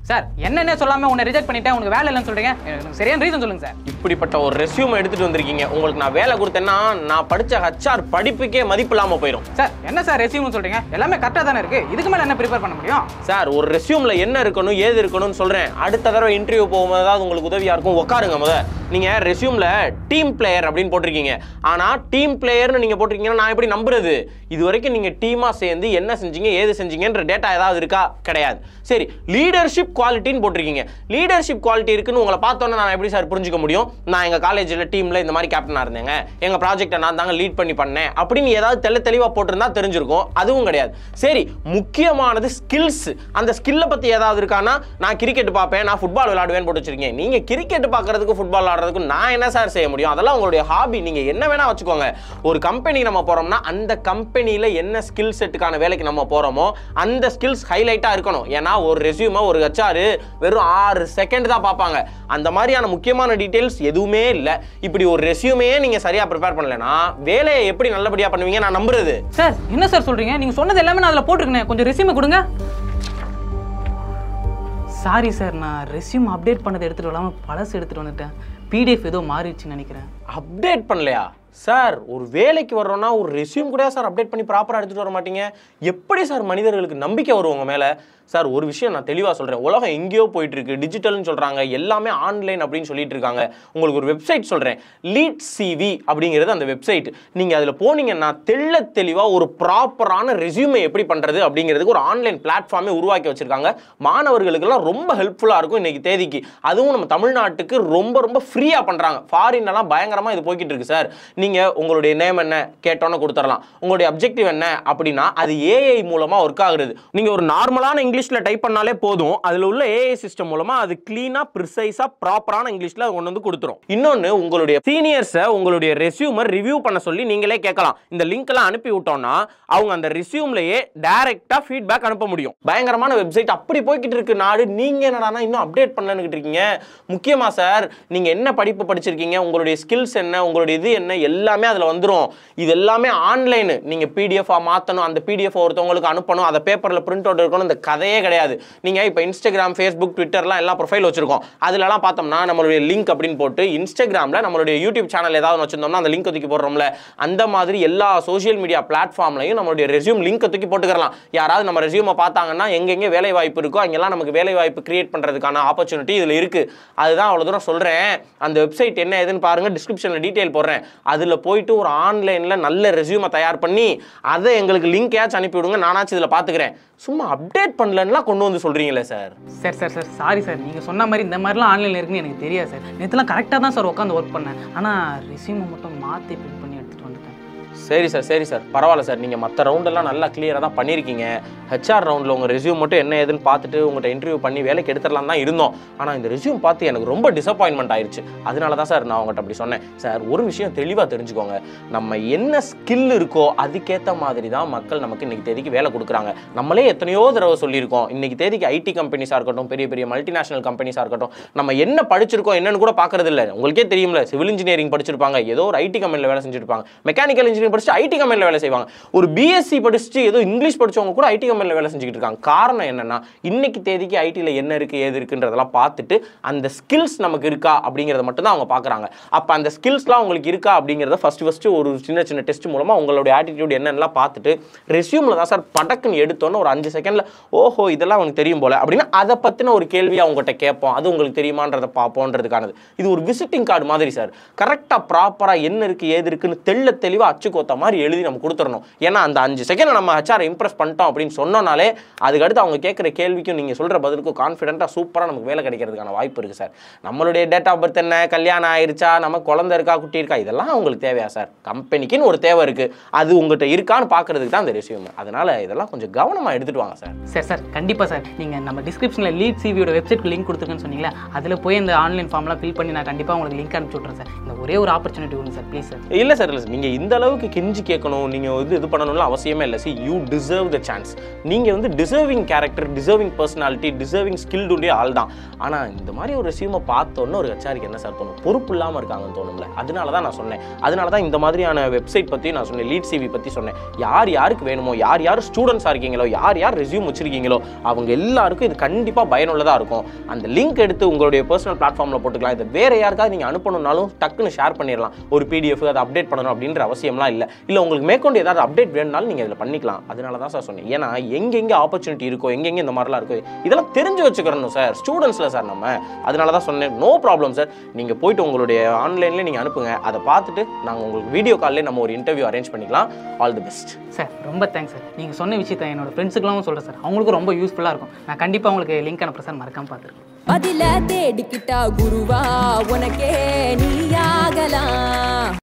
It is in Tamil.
சார் என்னென்ன சொல்லாம உன்னை ரிஜெக்ட் பண்ணிட்டேன் உனக்கு வேலை இல்லைன்னு சொல்றீங்க எனக்கு சரியான ரீசன் சொல்லுங்க சார் இப்படிப்பட்ட ஒரு ரெஸ்யூம் எடுத்துட்டு வந்திருக்கீங்க உங்களுக்கு நான் வேலை கொடுத்தேன்னா நான் படிச்ச ஹச்ஆர் படிப்புக்கே மதிப்பு இல்லாம போயிடும் சார் என்ன சார் ரெசியூம்னு சொல்றீங்க எல்லாமே கரெக்டாக தானே இருக்கு இதுக்கு மேலே என்ன ப்ரிப்பேர் பண்ண முடியும் சார் ஒரு ரெஸ்யூம்ல என்ன இருக்கணும் ஏது இருக்கணும்னு சொல்றேன் அடுத்த தடவை இன்டர்வியூ போகும்போது உங்களுக்கு உதவியா இருக்கும் உட்காருங்க முத நீங்க ரெஸ்யூம்ல டீம் பிளேயர் அப்படின்னு போட்டிருக்கீங்க ஆனா டீம் பிளேயர்னு நீங்க போட்டிருக்கீங்கன்னா நான் எப்படி நம்புறது இது வரைக்கும் நீங்க டீமா சேர்ந்து என்ன செஞ்சீங்க ஏது செஞ்சீங்கன்ற டேட்டா ஏதாவது இருக்கா கிடையாது சரி லீடர்ஷிப் குவாலிட்டின்னு போட்டிருக்கீங்க லீடர்ஷிப் குவாலிட்டி இருக்குன்னு உங்களை பார்த்தோன்னே நான் எப்படி சார் புரிஞ்சுக்க முடியும் நான் எங்க காலேஜில் டீம்ல இந்த மாதிரி கேப்டனா இருந்தேங்க எங்க ப்ராஜெக்ட்டை நான் தாங்க லீட் பண்ணி பண்ணேன் அப்படின்னு ஏதாவது தெள்ள தெளிவா போட்டிருந்தா தெரிஞ்சிருக்கும் அதுவும் கிடையாது சரி முக்கியமானது ஸ்கில்ஸ் அந்த ஸ்கில்லை பத்தி ஏதாவது இருக்கானா நான் கிரிக்கெட் பார்ப்பேன் நான் ஃபுட்பால் விளையாடுவேன் போட்டு வச்சிருக்கீங்க நீங்க கிரிக்கெட் பார்க்கறதுக்கு ஃபுட்பால் விளையாடுறதுக்கு நான் என்ன சார் செய்ய முடியும் அதெல்லாம் உங்களுடைய ஹாபி நீங்க என்ன வேணா வச்சுக்கோங்க ஒரு கம்பெனி நம்ம போறோம்னா அந்த கம்பெனியில என்ன ஸ்கில் செட்டுக்கான வேலைக்கு நம்ம போறோமோ அந்த ஸ்கில்ஸ் ஹைலைட்டா இருக்கணும் ஏன்னா ஒரு ரெஸ்யூமை ஒரு ஹெச்ஆர் வெறும் ஆறு செகண்ட் தான் பார்ப்பாங்க அந்த மாதிரியான முக்கியமான டீடைல்ஸ் எதுவுமே இல்லை இப்படி ஒரு ரெஸ்யூமையே நீங்க சரியா ப்ரிப்பேர் பண்ணலைன்னா வேலையை எப்படி நல்லபடியா பண்ணுவீங்க நான் நம்புறது சார் என்ன சார் சொல்றீங்க நீங்க சொன்னது எல்லாமே நான் அதில் போட்டிருக்கேன் கொஞ்சம் ரெசியூமை கொடுங்க சாரி சார் நான் ரெசியூம் அப்டேட் பண்ணதை எடுத்துட்டு வராமல் பழசு எடுத்துட்டு வந்துட்டேன் பிடிஎஃப் ஏதோ மாறிடுச்சுன்னு நினைக்கிறேன் அப்டேட் பண்ணலையா சார் ஒரு வேலைக்கு வர்றோம்னா ஒரு ரெஸ்யூம் கூட சார் அப்டேட் பண்ணி ப்ராப்பராக எடுத்துகிட்டு வர மாட்டீங்க எப்படி சார் மனிதர்களுக்கு நம்பிக்கை வரும் உங்க மேலே சார் ஒரு விஷயம் நான் தெளிவாக சொல்கிறேன் உலகம் எங்கேயோ போயிட்டு இருக்கு டிஜிட்டல்னு சொல்கிறாங்க எல்லாமே ஆன்லைன் அப்படின்னு சொல்லிட்டு இருக்காங்க உங்களுக்கு ஒரு வெப்சைட் சொல்கிறேன் லீட் சிவி அப்படிங்கிறது அந்த வெப்சைட் நீங்கள் அதில் போனீங்கன்னா தெள்ள தெளிவாக ஒரு ப்ராப்பரான ரெஸ்யூமை எப்படி பண்ணுறது அப்படிங்கிறதுக்கு ஒரு ஆன்லைன் பிளாட்ஃபார்மே உருவாக்கி வச்சிருக்காங்க மாணவர்களுக்கெல்லாம் ரொம்ப ஹெல்ப்ஃபுல்லாக இருக்கும் இன்னைக்கு தேதிக்கு அதுவும் நம்ம தமிழ்நாட்டுக்கு ரொம்ப ரொம்ப ஃப்ரீயாக பண்ணுறாங்க ஃபாரின்லாம் பயங்கரமாக இது போய்கிட்டு இருக்கு சார் நீங்கள் உங்களுடைய நேம் என்ன கேட்டோன்னு கொடுத்துடலாம் உங்களுடைய அப்ஜெக்டிவ் என்ன அப்படின்னா அது ஏஐ மூலமாக ஒர்க் ஆகுறது நீங்கள் ஒரு நார்மலான இங்கிலீஷில் டைப் பண்ணாலே போதும் அதில் உள்ள ஏஐ சிஸ்டம் மூலமாக அது க்ளீனாக ப்ரிசைஸாக ப்ராப்பரான இங்கிலீஷில் கொண்டு வந்து கொடுத்துரும் இன்னொன்று உங்களுடைய சீனியர்ஸை உங்களுடைய ரெஸ்யூமை ரிவ்யூ பண்ண சொல்லி நீங்களே கேட்கலாம் இந்த லிங்க் எல்லாம் அனுப்பி விட்டோம்னா அவங்க அந்த ரெஸ்யூம்லயே டைரக்டா ஃபீட்பேக் அனுப்ப முடியும் பயங்கரமான வெப்சைட் அப்படி போய்கிட்டு இருக்கு நாடு நீங்க என்னடானா இன்னும் அப்டேட் பண்ணலன்னு இருக்கீங்க முக்கியமா சார் நீங்க என்ன படிப்பு படிச்சிருக்கீங்க உங்களுடைய ஸ்கில்ஸ் என்ன உங்களுடைய இது என்ன எல்லாமே அதுல வந்துரும் இது எல்லாமே ஆன்லைன் நீங்க பிடிஎஃப் மாத்தணும் அந்த பிடிஎஃப் ஒருத்தவங்களுக்கு அனுப்பணும் அதை பேப்பர்ல பிரிண்ட் அவுட் இருக்கணும் இந்த கதையே கிடையாது நீங்க இப்போ இன்ஸ்டாகிராம் ஃபேஸ்புக் ட்விட்டர்லாம் எல்லா ப்ரொஃபைல் வச்சிருக்கோம் அதுலலாம் பார்த்தோம்னா நம்மளுடைய லிங்க் அப்படின்னு போட்டு இன்ஸ்டாகிராம்ல நம்மளுடைய யூடியூப் சேனல் ஏதாவது வச்சிருந்தோம்னா அந்த லிங்க் தூக்கி போடுறோம்ல அந்த மாதிரி எல்லா சோஷியல் மீடியா பிளாட்ஃபார்ம்லையும் நம்மளுடைய ரெஸ்யூம் லிங்க் தூக்கி போட்டுக்கலாம் யாராவது நம்ம ரெஸ்யூமை பார்த்தாங்கன்னா எங்கெங்கே வேலை வாய்ப்பு இருக்கோ அங்கெல்லாம் நமக்கு வேலை வாய்ப்பு கிரியேட் பண்ணுறதுக்கான ஆப்பர்ச்சுனிட்டி இதில் இருக்கு அதுதான் அவ்வளோ தூரம் சொல்கிறேன் அந்த வெப்சைட் என்ன ஏதுன்னு பாருங்க டிஸ்கிரிப்ஷனில் டீட்டெயில் போடுறேன் அதில் போயிட்டு ஒரு ஆன்லைனில் நல்ல ரெஸ்யூமை தயார் பண்ணி அதை எங்களுக்கு லிங்க் ஏதாச்சும் அனுப்பி விடுங்க நானாச்சும் இதில் பார்த்துக்கிறேன் சும்மா அப்டேட் பண்ணலன்னா கொண்டு வந்து சொல்கிறீங்களே sir sir sir sir sorry sir நீங்கள் சொன்ன மாதிரி இந்த மாதிரிலாம் ஆன்லைனில் இருக்குன்னு எனக்கு தெரியாது சார் நேற்றுலாம் கரெக்டாக தான் சார் உட்காந்து ஒர்க் பண்ணேன் ஆனால் ரெசியூமை மட்டும் மாற்றி பிரிண்ட் பண்ணி எடுத்துகிட்டு வந்துட்டேன் சரி சார் சரி சார் பரவாயில்ல சார் நீங்கள் மற்ற ரவுண்டெல்லாம் நல்லா கிளியராக தான் பண்ணியிருக்கீங்க ஹெச்ஆர் ரவுண்டில் உங்கள் ரெஸ்யூம் மட்டும் என்ன ஏதுன்னு பார்த்துட்டு உங்கள்கிட்ட இன்டர்வியூ பண்ணி வேலைக்கு எடுத்துடலாம் தான் இருந்தோம் ஆனால் இந்த ரெஸ்யூம் பார்த்து எனக்கு ரொம்ப டிசப்பாயின்மெண்ட் ஆயிருச்சு அதனால தான் சார் நான் உங்கள்கிட்ட அப்படி சொன்னேன் சார் ஒரு விஷயம் தெளிவாக தெரிஞ்சுக்கோங்க நம்ம என்ன ஸ்கில் இருக்கோ அதுக்கேற்ற மாதிரி தான் மக்கள் நமக்கு இன்னைக்கு தேதிக்கு வேலை கொடுக்குறாங்க நம்மளே எத்தனையோ தடவை சொல்லியிருக்கோம் இன்னைக்கு தேதிக்கு ஐடி கம்பெனிஸாக இருக்கட்டும் பெரிய பெரிய மல்டிநேஷனல் கம்பெனிஸாக இருக்கட்டும் நம்ம என்ன படிச்சிருக்கோம் என்னன்னு கூட பார்க்கறது இல்லை உங்களுக்கே தெரியும்ல சிவில் இன்ஜினியரிங் படிச்சிருப்பாங்க ஏதோ ஒரு ஐடி கம்பெனியில் வேலை செஞ்சிருப்பாங்க மெக்கானிக்கல் இன்ஜினியரிங் படிச்சு ஐடி கம்பெனியில் வேலை செய்வாங்க ஒரு பிஎஸ்சி படிச்சுட்டு ஏதோ இங்கிலீஷ் படிச்சவங்க கூட ஐடி கம்பெனியில் வேலை செஞ்சுக்கிட்டு இருக்காங்க காரணம் என்னன்னா இன்னைக்கு தேதிக்கு ஐடியில் என்ன இருக்கு ஏது இருக்குன்றதெல்லாம் பார்த்துட்டு அந்த ஸ்கில்ஸ் நமக்கு இருக்கா அப்படிங்கிறத மட்டும் தான் அவங்க பார்க்குறாங்க அப்போ அந்த ஸ்கில்ஸ்லாம் உங்களுக்கு இருக்கா அப்படிங்கிறத ஃபர்ஸ்ட் ஃபர்ஸ்ட் ஒரு சின்ன சின்ன டெஸ்ட் மூலமா உங்களுடைய ஆட்டிடியூட் என்னென்னலாம் பார்த்துட்டு ரெஸ்யூமில் தான் சார் படக்குன்னு எடுத்தோன்னு ஒரு அஞ்சு செகண்ட்ல ஓஹோ இதெல்லாம் உனக்கு தெரியும் போல அப்படின்னா அதை பற்றின ஒரு கேள்வியை அவங்ககிட்ட கேட்போம் அது உங்களுக்கு தெரியுமான்றதை பார்ப்போன்றதுக்கானது இது ஒரு விசிட்டிங் கார்டு மாதிரி சார் கரெக்டாக ப்ராப்பராக என்ன இருக்கு ஏது இருக்குன்னு தெள்ள தெளிவாக அச்சு கோத்த மாதிரி எழுதி நம்ம கொடுத்துடணும் ஏன்னா அந்த அஞ்சு செகண்ட் நம்ம ஹச்ஆர் இம்ப்ரெஸ் பண்ணிட்டோம் அப்படின்னு சொன்னோனாலே அதுக்கடுத்து அவங்க கேட்குற கேள்விக்கும் நீங்கள் சொல்கிற பதிலுக்கும் கான்ஃபிடென்ட்டாக சூப்பராக நமக்கு வேலை கிடைக்கிறதுக்கான வாய்ப்பு இருக்குது சார் நம்மளுடைய டேட் ஆஃப் பர்த் என்ன கல்யாணம் ஆயிருச்சா நம்ம குழந்தை இருக்கா குட்டி இருக்கா இதெல்லாம் உங்களுக்கு தேவையா சார் கம்பெனிக்குன்னு ஒரு தேவை இருக்குது அது உங்கள்கிட்ட இருக்கான்னு பார்க்கறதுக்கு தான் அந்த ரெசியூம் அதனால் இதெல்லாம் கொஞ்சம் கவனமாக எடுத்துகிட்டு வாங்க சார் சார் சார் கண்டிப்பாக சார் நீங்கள் நம்ம டிஸ்கிரிப்ஷனில் லீட் சிவியோட வெப்சைட்க்கு லிங்க் கொடுத்துருக்கேன்னு சொன்னீங்களா அதில் போய் இந்த ஆன்லைன் ஃபார்ம்லாம் ஃபில் பண்ணி நான் கண்டிப்பாக உங்களுக்கு லிங்க் அனுப்பிச்சி விட்றேன் சார் இந்த ஒரே ஒரு ஆப்பர்ச்சுனிட்டி கொடுங்க சார் ப்ளீஸ் சார் இல்லை சார் இல்லை சார் நீங்கள் இந்த அளவுக்கு அளவுக்கு கெஞ்சி கேட்கணும் நீங்கள் வந்து இது பண்ணணும்னு அவசியமே இல்லை see you deserve the chance நீங்கள் வந்து deserving character deserving personality deserving ஸ்கில்டுடைய ஆள் தான் ஆனால் இந்த மாதிரி ஒரு ரெசியூமை பார்த்தோன்னே ஒரு ஹெச்ஆருக்கு என்ன சார் தோணும் பொறுப்பு இல்லாமல் இருக்காங்கன்னு தோணும்ல அதனால தான் நான் சொன்னேன் அதனால தான் இந்த மாதிரியான வெப்சைட் பற்றி நான் சொன்னேன் லீட் சிவி பற்றி சொன்னேன் யார் யாருக்கு வேணுமோ யார் யார் ஸ்டூடெண்ட்ஸாக இருக்கீங்களோ யார் யார் ரெசியூம் வச்சிருக்கீங்களோ அவங்க எல்லாருக்கும் இது கண்டிப்பாக பயனுள்ளதாக இருக்கும் அந்த லிங்க் எடுத்து உங்களுடைய பர்சனல் பிளாட்ஃபார்மில் போட்டுக்கலாம் இதை வேற யாருக்காவது நீங்கள் அனுப்பணும்னாலும் டக்குன்னு ஷேர் பண்ணிடலாம் ஒரு பிடிஎஃப் அதை அப்டேட் பண்ணணும் அப்படின்ற அவசியம்லாம் இல்லை இல்லை உங்களுக்கு மேற்கொண்டு ஏதாவது அப்டேட் வேணும்னாலும் நீங்கள் இதில் பண்ணிக்கலாம் அதனால தான் சார் சொன்னேன் ஏன்னா எங்கெங்கே ஆப்பர்ச்சுனிட்டி இருக்கோ எங்கெங்கே இந்த மாதிரிலாம் இருக்கோ இதெல்லாம் தெரிஞ்சு வச்சுக்கிறணும் சார் ஸ்டூடெண்ட்ஸில் சார் நம்ம அதனால தான் சொன்னேன் நோ ப்ராப்ளம் சார் நீங்கள் போயிட்டு உங்களுடைய ஆன்லைன்லேயே நீங்கள் அனுப்புங்க அதை பார்த்துட்டு நாங்கள் உங்களுக்கு வீடியோ கால்லே நம்ம ஒரு இன்டர்வியூ அரேஞ்ச் பண்ணிக்கலாம் ஆல் தி பெஸ்ட் சார் ரொம்ப தேங்க்ஸ் சார் நீங்கள் சொன்ன விஷயத்த என்னோட ஃப்ரெண்ட்ஸுக்கெல்லாம் சொல்கிறேன் சார் அவங்களுக்கும் ரொம்ப யூஸ்ஃபுல்லாக இருக்கும் நான் கண்டிப்பாக உங்களுக்கு லிங்க் அனுப்புகிறேன் சார் மறக்காம பார்த்துருக்கேன் பதில தேடிக்கிட்டா குருவா உனக்கே நீயாகலாம்